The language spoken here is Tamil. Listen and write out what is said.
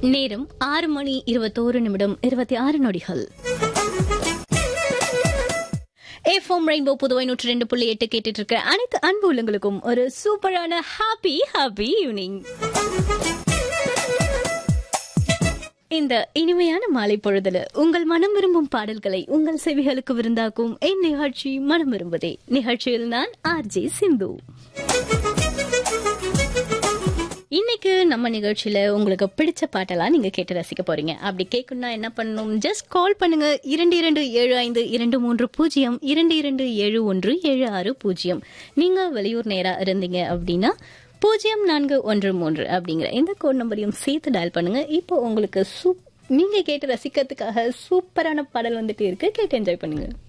நேரம் ஆறு மணி இருபத்தோரு நிமிடம் இருபத்தி ஆறு நொடிகள் எஃப்எம் ரெயின்போ புதுவை நூற்றி ரெண்டு புள்ளி எட்டு கேட்டுட்டு இருக்க அனைத்து அன்பு உள்ளங்களுக்கும் ஒரு சூப்பரான ஹாப்பி ஹாப்பி ஈவினிங் இந்த இனிமையான மாலை பொழுதுல உங்கள் மனம் விரும்பும் பாடல்களை உங்கள் செவிகளுக்கு விருந்தாக்கும் என் நிகழ்ச்சி மனம் விரும்புதே நிகழ்ச்சியில் நான் ஆர்ஜே சிந்து இன்னைக்கு நம்ம நிகழ்ச்சியில உங்களுக்கு பிடிச்ச பாட்டெல்லாம் நீங்க கேட்டு ரசிக்க போறீங்க அப்படி கேட்கணும்னா என்ன பண்ணணும் ஜஸ்ட் கால் பண்ணுங்க இரண்டு இரண்டு ஏழு ஐந்து இரண்டு மூன்று பூஜ்ஜியம் இரண்டு இரண்டு ஏழு ஒன்று ஏழு ஆறு பூஜ்ஜியம் நீங்க வெளியூர் நேரா இருந்தீங்க அப்படின்னா பூஜ்ஜியம் நான்கு ஒன்று மூன்று அப்படிங்கிற இந்த கோட் நம்பரையும் சேர்த்து டயல் பண்ணுங்க இப்போ உங்களுக்கு சூப் நீங்க கேட்டு ரசிக்கிறதுக்காக சூப்பரான பாடல் வந்துட்டு இருக்கு கேட்டு என்ஜாய் பண்ணுங்க